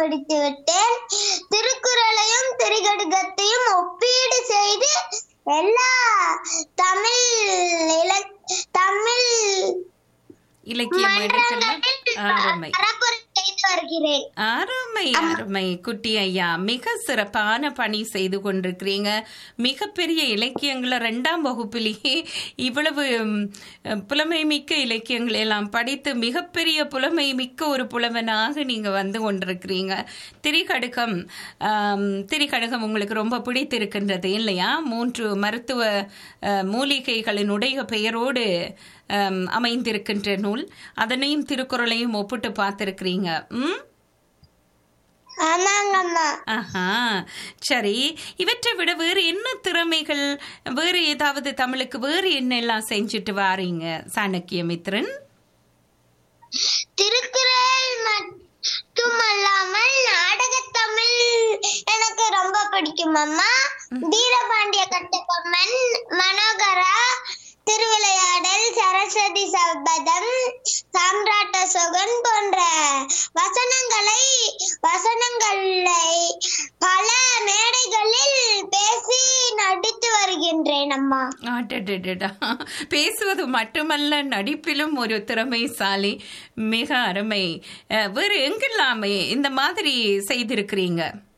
முடித்து விட்டேன் திருக்குறளையும் திரிகடுகத்தையும் ஒப்பீடு செய்து எல்லா தமிழ் இலக் தமிழ் இலக்கிய மேடைகள்ல அருமை பரப்புரை செய்து வருகிறேன் அருமை அருமை குட்டி ஐயா மிக சிறப்பான பணி செய்து கொண்டிருக்கிறீங்க மிகப்பெரிய இலக்கியங்களை ரெண்டாம் வகுப்பிலேயே இவ்வளவு ம், புலமை மிக்க இலக்கியங்களை எல்லாம் படித்து மிகப்பெரிய புலமை மிக்க ஒரு புலவனாக நீங்க வந்து கொண்டிருக்கிறீங்க திரிகடுகம் ஆம், திரிகடுகம் உங்களுக்கு ரொம்ப பிடித்திருக்கின்றது இல்லையா மூன்று மருத்துவ அஹ், மூலிகைகளினுடைய பெயரோடு ஆம், அமைந்திருக்கின்ற நூல் அதனையும் திருக்குறளையும் ஒப்பிட்டு பார்த்திருக்கிறீங்க ம் ஆமாங்கம்மா ஆஹா சரி இவற்றை விட வேறு என்ன திறமைகள் வேறு ஏதாவது தமிழுக்கு வேறு என்ன எல்லாம் செஞ்சுட்டு வாரீங்க சாணக்கிய மித்ரன் திருக்குறள் மட்டுமல்லாமல் நாடகத்தமிழ் எனக்கு ரொம்ப பிடிக்கும் அம்மா வீரபாண்டிய கட்டபொம்மன் மனோகரா திருவிளையாடல் சரஸ்வதி சபதம் சாம்ராட்ட சோகன் போன்ற வசனங்களை வசனங்களை பல மேடைகளில் பேசி நடித்து வருகின்றேன் அம்மா ஆடடடடா. பேசுவது மட்டுமல்ல நடிப்பிலும் ஒரு திறமைசாலி மிக அருமை அஹ், வேறு எங்கெல்லாமே இந்த மாதிரி செய்திருக்கிறீங்க